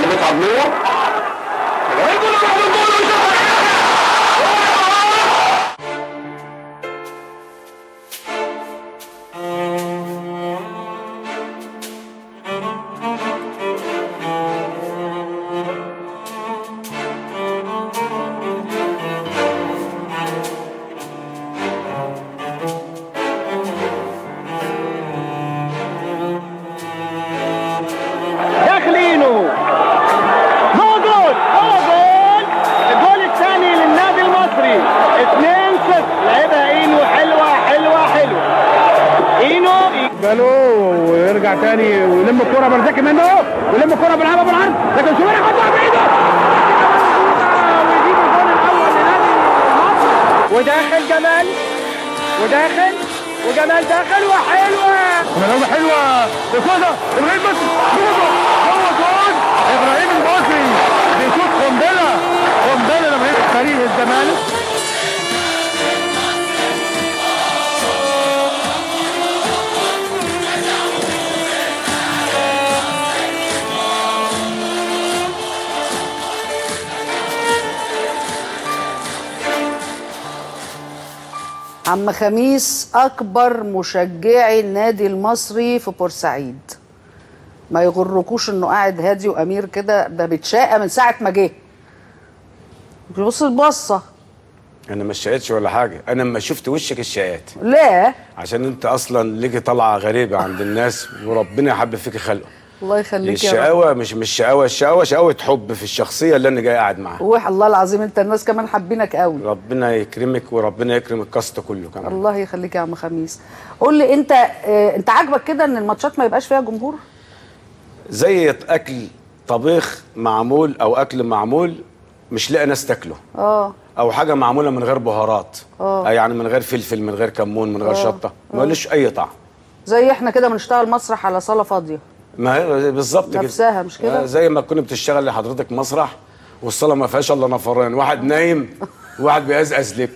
علي متعب نور داخلينه هو جول هو جول الجول الثاني للنادي المصري 2-0 لعبها اينو حلوه حلوه حلوه اينو جالو ويرجع تاني ويلم الكرة برزاكي منه ويلم الكرة بيلعبها بالعرض لكن شوبير يحطها بايده ويجيب الجول الاول لنادي المصري وداخل جمال وداخل وجمال داخل وحلوه منوبه حلوه وكده ابراهيم مصري جوه هو جول ابراهيم المصري بيشوط قنبله قنبله لما يبقى فريق الزمالك عم خميس اكبر مشجعي النادي المصري في بورسعيد ما يغركوش انه قاعد هادي وامير كده ده بيتشاقى من ساعه ما جه بص البصه انا ما اشتقتش ولا حاجه انا لما شفت وشك اشتقت لا عشان انت اصلا ليكي طلعه غريبه عند الناس وربنا يحب فيك خلقه الله يخليك يا رب الشقاوه مش مش شقاوه الشقاوه شقاوه حب في الشخصيه اللي انا جاي قاعد معاها وح الله العظيم انت الناس كمان حابينك قوي ربنا يكرمك وربنا يكرم الكاست كله كمان الله يخليك يا عم خميس قول لي انت اه انت عاجبك كده ان الماتشات ما يبقاش فيها جمهور زي اكل طبيخ معمول او اكل معمول مش لاقي ناس تاكله اه او حاجه معموله من غير بهارات آه. يعني من غير فلفل من غير كمون من غير آه. شطه ملوش اي طعم زي احنا كده بنشتغل مسرح على صاله فاضيه ما هي بالظبط كده نفسها مش كده؟ آه، زي ما تكون بتشتغل لحضرتك مسرح والصاله ما فيهاش الا نفرين واحد نايم وواحد بيزقز لك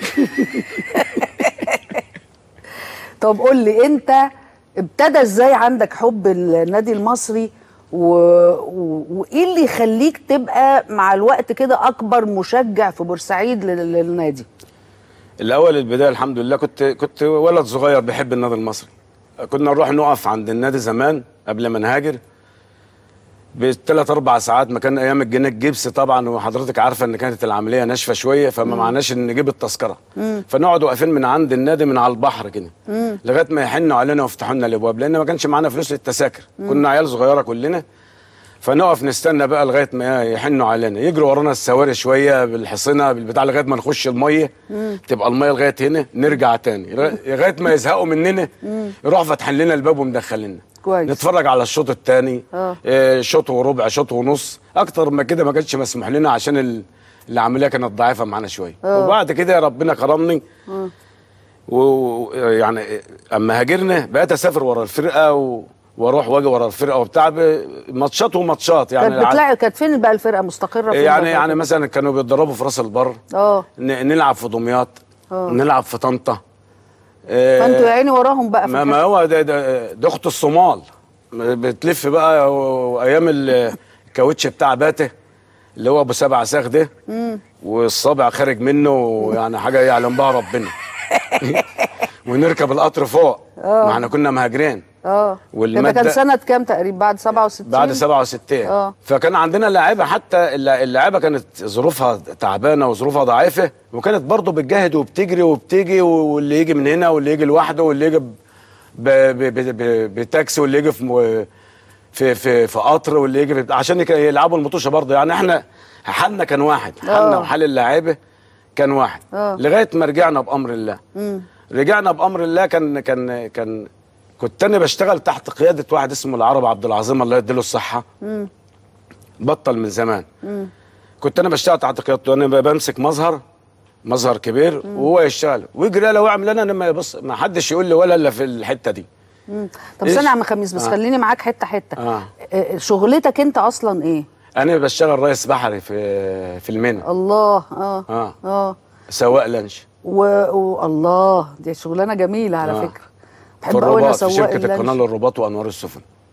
طب قول لي انت ابتدى ازاي عندك حب النادي المصري و... و... وايه اللي يخليك تبقى مع الوقت كده اكبر مشجع في بورسعيد لل... للنادي الاول البدايه الحمد لله كنت كنت ولد صغير بيحب النادي المصري كنا نروح نقف عند النادي زمان قبل ما نهاجر بثلاث اربع ساعات ما كان ايام الجنيه الجبس طبعا وحضرتك عارفه ان كانت العمليه ناشفه شويه فما معناش ان نجيب التذكره فنقعد واقفين من عند النادي من على البحر كده لغايه ما يحنوا علينا ويفتحوا لنا الابواب لان ما كانش معانا فلوس للتذاكر كنا عيال صغيره كلنا فنقف نستنى بقى لغايه ما يحنوا علينا يجروا ورانا السواري شويه بالحصنه بالبتاع لغايه ما نخش الميه تبقى الميه لغايه هنا نرجع تاني لغايه ما يزهقوا مننا يروحوا فاتحين لنا الباب ومدخلينا كويس. نتفرج على الشوط الثاني آه. شوط وربع شوط ونص اكتر ما كده ما كانش مسموح لنا عشان ال- العمليه كانت ضعيفه معانا شويه آه. وبعد كده ربنا كرمني ويعني اما هاجرنا بقيت اسافر ورا الفرقه و... واروح واجي ورا الفرقه وبتاع ب- ماتشات وماتشات يعني كانت بتلاقي كانت فين بقى الفرقه مستقره فين يعني بقى؟ يعني مثلا كانوا بيتدربوا في راس البر اه ن- نلعب في دمياط آه. نلعب في طنطا آه، فانتوا يا عيني وراهم بقى في ما, ما الحتة. هو ده ده, ده اخت الصومال بتلف بقى و- وايام ال- الكاوتش بتاع باته اللي هو ابو سبع ساخ ده والصابع خارج منه يعني حاجه يعلم بها ربنا ونركب القطر فوق ما احنا كنا مهاجرين اه والمادة- ده كان سنه كام تقريبا بعد 67 بعد 67 آه. فكان عندنا لاعيبه حتى الل- اللاعيبه كانت ظروفها تعبانه وظروفها ضعيفه وكانت برضه بتجاهد وبتجري وبتيجي واللي يجي من هنا واللي يجي لوحده واللي يجي ب- ب- ب- ب- بتاكسي واللي يجي في م- في في في قطر واللي يجي في عشان يك- يلعبوا المطوشه برضه يعني احنا حالنا كان واحد حالنا آه. وحال اللاعيبه كان واحد آه. لغايه ما رجعنا بامر الله رجعنا بامر الله كان كان كان كنت انا بشتغل تحت قياده واحد اسمه العرب عبد العظيم الله يديله الصحه بطل من زمان كنت انا بشتغل تحت قيادته انا بمسك مظهر مظهر كبير وهو يشتغل ويجري انا واعمل انا انا ما بص ما حدش يقول لي ولا الا في الحته دي طب إيش؟ استنى يا عم خميس بس آه. خليني معاك حته حته آه. آه، شغلتك انت اصلا ايه انا بشتغل رئيس بحري في في المينا الله اه اه اه سواق لانش و... و... الله دي شغلانه جميله على آه. فكره في بحب قوي انا الرباط في اسوق شركه القناه اللانش للرباط وانوار السفن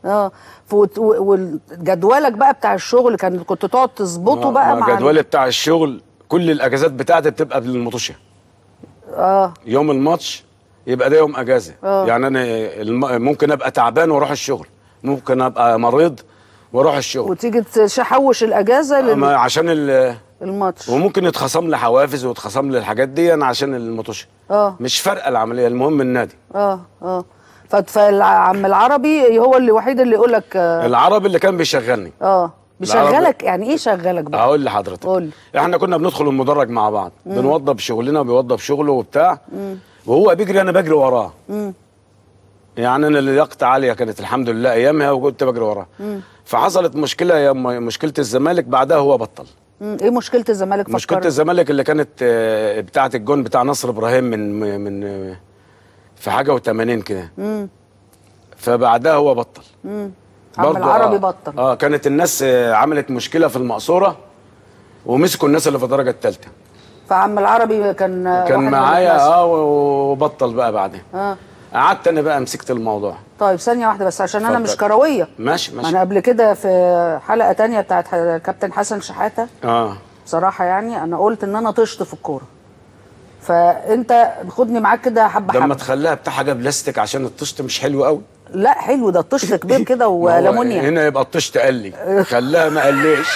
اه فوت- و- وجدولك بقى بتاع الشغل كان كنت تقعد تظبطه بقى مع ال- الجدول بتاع الشغل كل الاجازات بتاعتي بتبقى بالمطوشه اه يوم الماتش يبقى ده يوم اجازه آه. يعني انا الم... ممكن ابقى تعبان واروح الشغل ممكن ابقى مريض واروح الشغل وتيجي تحوش الاجازه أما عشان ال... للماتش وممكن يتخصم لي حوافز ويتخصم لي الحاجات دي انا عشان المطوشه اه مش فارقه العمليه المهم النادي اه اه فت- فالعم العربي هو اللي الوحيد اللي يقول لك اه, العربي اللي كان بيشغلني آه. العربي- بيشغلك يعني ايه شغلك بقى هقول لحضرتك قول. احنا كنا بندخل المدرج مع بعض بنوضب شغلنا وبيوضب شغله وبتاع وهو بيجري انا بجري وراه يعني انا لياقتي عاليه كانت الحمد لله ايامها وكنت بجري وراه فحصلت مشكله يا مشكله الزمالك بعدها هو بطل مم. ايه مشكله الزمالك مشكله فكرني. الزمالك اللي كانت آه، بتاعه الجون بتاع نصر ابراهيم من من آه، في حاجه و80 كده فبعدها هو بطل عم برضو العربي آه بطل اه كانت الناس آه، عملت مشكله في المقصوره ومسكوا الناس اللي في الدرجه الثالثه فعم العربي كان آه، كان واحد من معايا الناس. اه وبطل بقى بعدين اه قعدت انا بقى مسكت الموضوع طيب ثانيه واحده بس عشان انا اتفضل. مش كرويه ماشي ما ماشي انا قبل كده في حلقه تانية بتاعت ح- كابتن حسن شحاته اه بصراحه يعني انا قلت ان انا طشت في الكوره فانت خدني معاك كده حبه ده اما حبه تخليها بتاع حاجه بلاستيك عشان الطشت مش حلو قوي لا حلو ده الطشت كبير كده ما هو وليمونيا هنا يبقى الطشت قال لي خلاها ما قاليش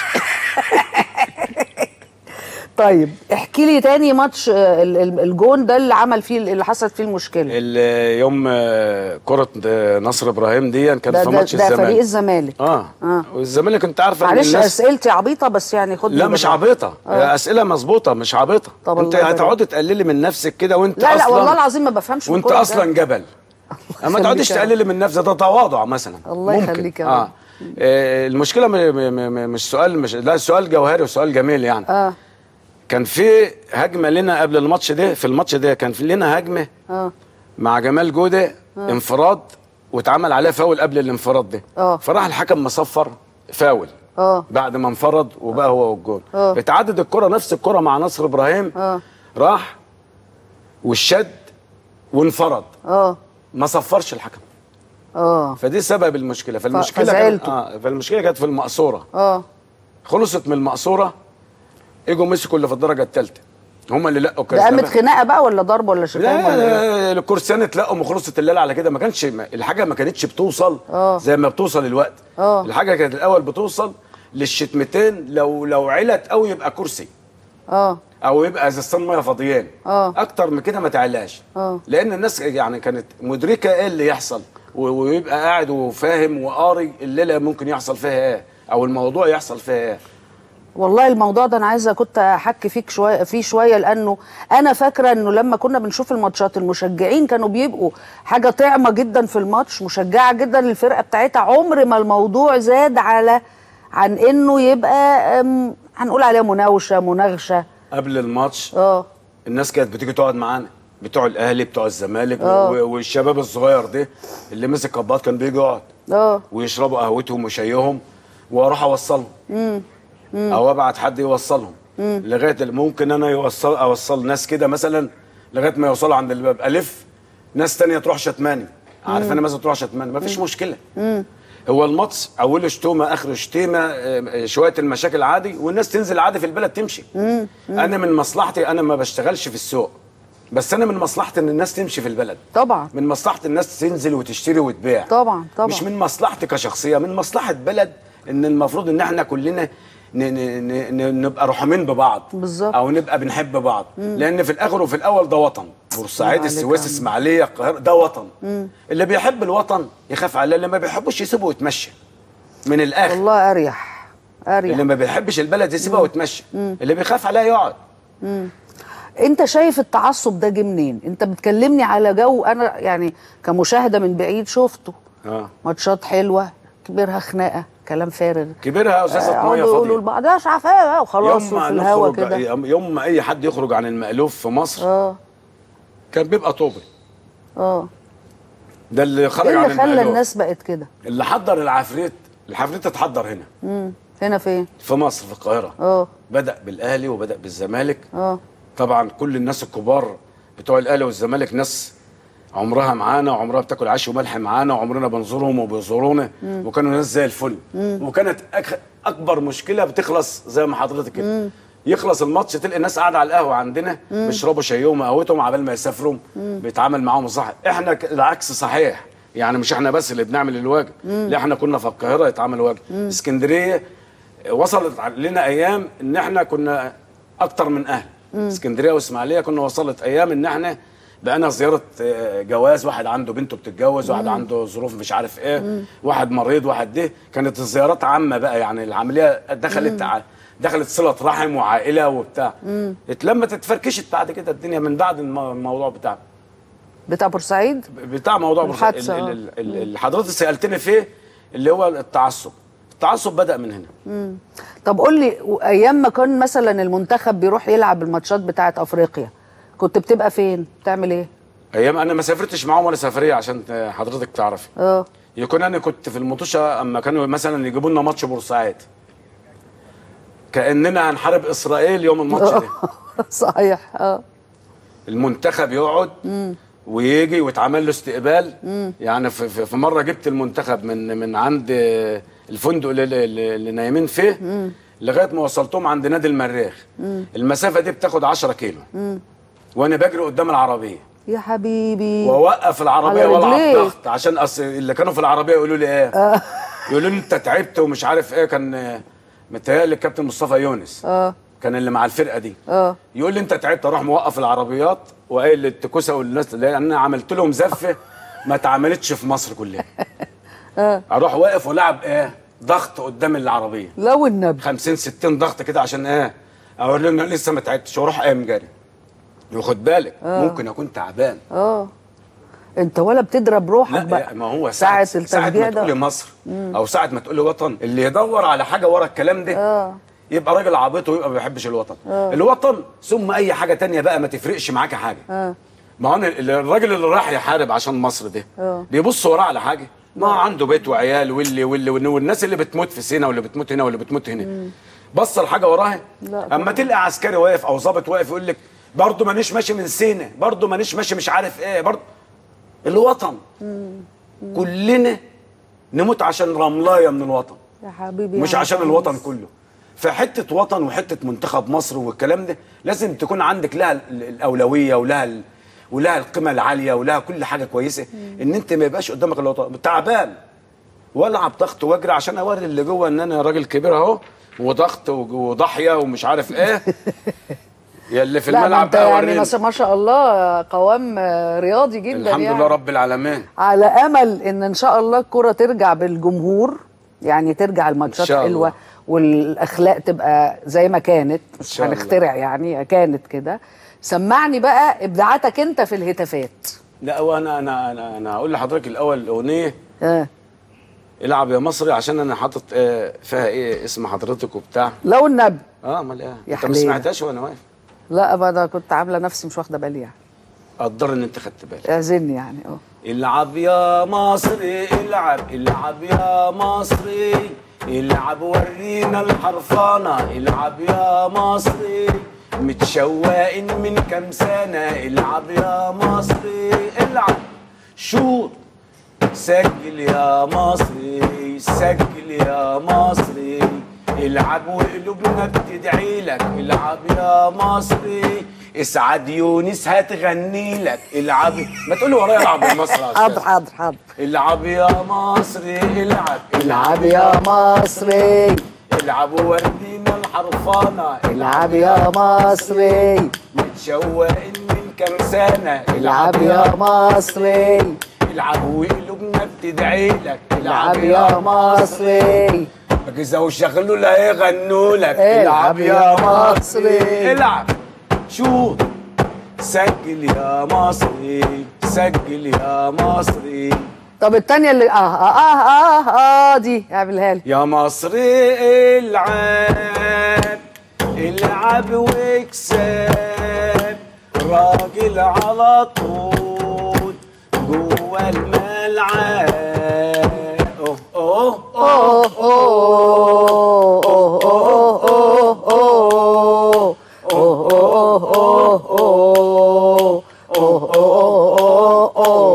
طيب احكي لي تاني ماتش آه، ال- ال- الجون ده اللي عمل فيه اللي حصلت فيه المشكله ال- يوم آه، كره آه، نصر ابراهيم دي كان ده في ده, ماتش ده فريق الزمالك الزمالك اه آه. والزمالك انت عارفه ان معلش الناس اسئلتي عبيطه بس يعني خد لا مش عبيطه آه. اسئله مظبوطه مش عبيطه طب انت الله يبارك. هتقعدي تقللي من نفسك كده وانت لا لا اصلا والله العظيم ما بفهمش في وانت الكورة اصلا ده. جبل اما يخليك تقعديش يا تقللي من نفسك ده تواضع مثلا الله ممكن. يخليك يا اه. رب. آه المشكله م م م مش سؤال مش لا سؤال جوهري وسؤال جميل يعني اه كان في هجمه لنا قبل الماتش ده في الماتش ده كان في لنا هجمه اه مع جمال جوده انفراد واتعمل عليه فاول قبل الانفراد ده اه. فراح الحكم مصفر فاول اه بعد ما انفرد وبقى هو والجون اه. اتعدد الكره نفس الكره مع نصر ابراهيم اه راح والشد وانفرد اه ما صفرش الحكم اه فدي سبب المشكله فالمشكله كانت فزعلتوا. اه فالمشكله كانت في المقصوره اه خلصت من المقصوره اجوا مسكوا اللي في الدرجه الثالثه هم اللي لقوا ده قامت كريستيانو خناقه بقى ولا ضرب ولا شتايم ولا ايه؟ لا الكرسيان اتلقوا وخلصت الليله على كده ما كانش الحاجه ما كانتش بتوصل اه. زي ما بتوصل الوقت اه. الحاجه كانت الاول بتوصل للشتمتين لو لو علت قوي يبقى كرسي اه او يبقى ازازتين ميه فاضيين اه. اكتر من كده ما تعلاش اه. لان الناس يعني كانت مدركه ايه اللي يحصل و- ويبقى قاعد وفاهم وقاري الليله ممكن يحصل فيها ايه او الموضوع يحصل فيها ايه والله الموضوع ده انا عايزه كنت احكي فيك شويه فيه شويه لانه انا فاكره انه لما كنا بنشوف الماتشات المشجعين كانوا بيبقوا حاجه طعمه جدا في الماتش مشجعه جدا للفرقه بتاعتها عمر ما الموضوع زاد على عن انه يبقى أم، هنقول عليها مناوشه مناغشه قبل الماتش اه الناس كانت بتيجي تقعد معانا بتوع الاهلي بتوع الزمالك اه. و- والشباب الصغير ده اللي مسك كبات كان بيجي يقعد اه ويشربوا قهوتهم وشايهم واروح اوصلهم او ابعت حد يوصلهم لغايه ال- ممكن انا يوصل اوصل ناس كده مثلا لغايه ما يوصلوا عند الباب الف ناس تانية تروح شتماني عارف انا مثلا تروح شتماني مفيش مشكله هو الماتش اوله شتومه اخره شتيمه آه، شويه المشاكل عادي والناس تنزل عادي في البلد تمشي انا من مصلحتي انا ما بشتغلش في السوق بس انا من مصلحتي ان الناس تمشي في البلد طبعا من مصلحه الناس تنزل وتشتري وتبيع طبعا طبعا مش من مصلحتي كشخصيه من مصلحه بلد ان المفروض ان احنا كلنا ن ن ن ن نبقى رحمين ببعض بالظبط. او نبقى بنحب بعض لان في الاخر وفي الاول ده وطن بورسعيد عليك السويس يا عم. اسماعيليه القاهره ده وطن اللي بيحب الوطن يخاف عليه اللي ما بيحبوش يسيبه ويتمشى من الاخر والله اريح اريح اللي ما بيحبش البلد يسيبها ويتمشى اللي بيخاف عليها يقعد انت شايف التعصب ده جه منين انت بتكلمني على جو انا يعني كمشاهده من بعيد شفته اه ماتشات حلوه كبيرها خناقه كلام فارغ كبيرها ازازه يقعدوا ميه يقولوا فاضيه لبعض ده مش عارف ايه بقى وخلاص يوم ما وفي الهوا نخرج كده يوم ما اي حد يخرج عن المألوف في مصر اه كان بيبقى طوبي اه ده اللي خرج ايه عن اللي خلى المألوف الناس بقت كده اللي حضر العفريت العفريت اتحضر هنا امم هنا فين في مصر في القاهره اه بدا بالاهلي وبدا بالزمالك اه طبعا كل الناس الكبار بتوع الاهلي والزمالك ناس عمرها معانا وعمرها بتاكل عيش وملح معانا وعمرنا بنزورهم وبيزورونا وكانوا ناس زي الفل وكانت أك... اكبر مشكله بتخلص زي ما حضرتك كده يخلص الماتش تلقى الناس قاعده على القهوه عندنا بيشربوا شايهم وقهوتهم عبال ما يسافروا بيتعامل معاهم صح احنا ك- العكس صحيح يعني مش احنا بس اللي بنعمل الواجب لا احنا كنا في القاهره يتعمل واجب اسكندريه وصلت لنا ايام ان احنا كنا اكتر من اهل اسكندريه واسماعيليه كنا وصلت ايام ان احنا بقينا زياره آه، جواز واحد عنده بنته بتتجوز واحد عنده ظروف مش عارف ايه واحد مريض واحد ده كانت الزيارات عامه بقى يعني العمليه دخلت ع- دخلت صله رحم وعائله وبتاع اتلمت اتفركشت بعد كده الدنيا من بعد الم- الموضوع بتاع بتاع بورسعيد بتاع موضوع بورسعيد. الحادثة، ال- آه. ال- ال- اللي حضرتك سالتني فيه اللي هو التعصب التعصب بدا من هنا طب قول لي ايام ما كان مثلا المنتخب بيروح يلعب الماتشات بتاعه افريقيا كنت بتبقى فين بتعمل ايه ايام انا ما سافرتش معاهم ولا سفريه عشان حضرتك تعرفي اه يكون انا كنت في المطوشه اما كانوا مثلا يجيبوا لنا ماتش بورسعيد كاننا هنحارب اسرائيل يوم الماتش ده صحيح اه المنتخب يقعد ويجي ويتعمل له استقبال يعني في, في, في مره جبت المنتخب من من عند الفندق اللي, اللي, اللي نايمين فيه لغايه ما وصلتهم عند نادي المريخ المسافه دي بتاخد 10 كيلو وانا بجري قدام العربيه يا حبيبي واوقف العربيه على والعب رجليك. ضغط عشان أصل اللي كانوا في العربيه يقولوا لي ايه يقولوا لي انت تعبت ومش عارف ايه كان آه، متهيألي الكابتن مصطفى يونس اه كان اللي مع الفرقه دي اه يقول لي انت تعبت اروح موقف العربيات وقايل للتكوسه والناس لان انا عملت لهم زفه ما اتعملتش في مصر كلها اروح واقف ولعب ايه ضغط قدام العربيه لو النبي 50 60 ضغط كده عشان ايه اقول لهم انا لسه ما تعبتش واروح قايم جري وخد بالك ممكن اكون تعبان اه انت ولا بتضرب روحك لا بقى ما هو ساعة ساعة ساعة التشجيع ما تقولي ده مصر او ساعة ما تقولي وطن اللي يدور على حاجة ورا الكلام ده اه يبقى راجل عبيط ويبقى ما بيحبش الوطن الوطن ثم اي حاجة تانية بقى ما تفرقش معاك حاجة اه ما هو أنا ال- الراجل اللي راح يحارب عشان مصر ده اه. بيبص وراه على حاجة ما عنده بيت وعيال واللي واللي واللي- والناس اللي بتموت في سينا واللي بتموت هنا واللي بتموت هنا بص الحاجة وراها لا اما تلقى عسكري واقف او ظابط واقف يقول لك برضه مانيش ماشي من سينا برضه مانيش ماشي مش عارف ايه برضه الوطن كلنا نموت عشان رملايه من الوطن يا حبيبي يا مش عشان عزيز. الوطن كله فحته وطن وحته منتخب مصر والكلام ده لازم تكون عندك لها ال- الاولويه ولها ال- ولها القيمه العاليه ولها كل حاجه كويسه ان انت ما يبقاش قدامك الوطن تعبان والعب ضغط واجري عشان اوري اللي جوه ان انا راجل كبير اهو وضغط وج- وضحيه ومش عارف ايه يا اللي في لا ما الملعب انت بقى يعني وريني. ما ما شاء الله قوام آه، رياضي جدا الحمد يعني لله رب العالمين على امل ان ان شاء الله الكره ترجع بالجمهور يعني ترجع الماتشات إن شاء الله. حلوه والاخلاق تبقى زي ما كانت مش شاء الله. هنخترع يعني كانت كده سمعني بقى ابداعاتك انت في الهتافات لا وانا انا انا انا هقول لحضرتك الاول الاغنيه اه العب يا مصري عشان انا حاطط آه، فيها ايه اسم حضرتك وبتاع لو النبي اه امال ايه يا انت ما حليلة. سمعتهاش وانا واقف لا ما انا كنت عامله نفسي مش واخده بالي يعني قدر ان انت خدت بالك اعزني يعني اه العب يا مصري العب العب يا مصري العب ورينا الحرفانة العب يا مصري متشوقين من كام سنة العب يا مصري العب شوط سجل يا مصري سجل يا مصري العب وقلوبنا بتدعي لك العب يا مصري اسعد يونس هتغني لك العب ما تقولي ورايا العب يا مصري يا حاضر أستاذ. حاضر حاضر العب يا مصري العب العب يا مصري العب وورينا الحرفانة العب يا مصري متشوقين من كام سنة العب يا مصري العب وقلوبنا بتدعي لك العب يا مصري اجهزة وشغلوا لا يغنوا لك العب يا مصري. العب شوط سجل يا مصري سجل يا مصري طب التانية اللي اه اه اه اه, آه دي اعملها لي يا مصري العب العب واكسب راجل على طول جوه الملعب اوه اوه اوه اوه اوه اوه اوه اوه اوه اوه اوه اوه اوه اوه اوه اوه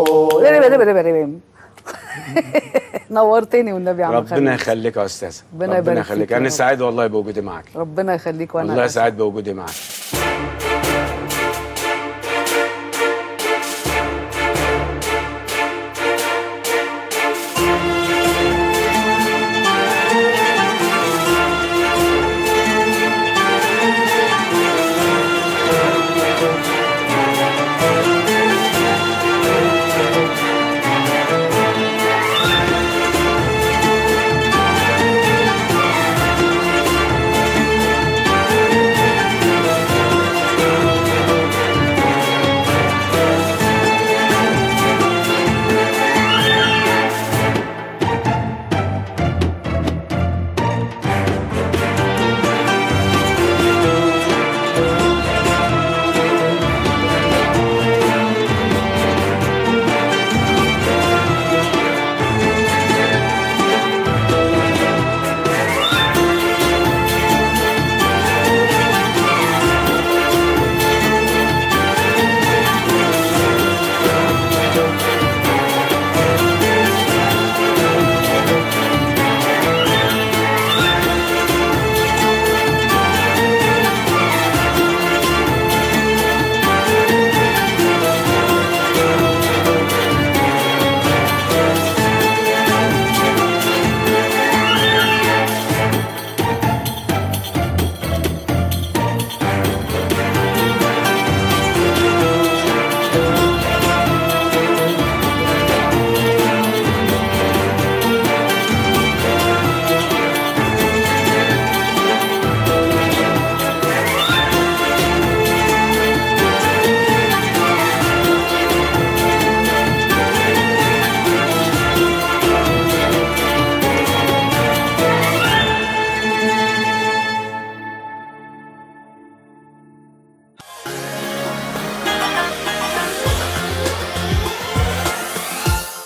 نورتني والنبي يا عم ربنا خميس يخليك يا استاذ ربنا يبارك فيك يخليك يا انا رب. سعيد والله بوجودي معك ربنا يخليك وانا والله أسعد. سعيد بوجودي معك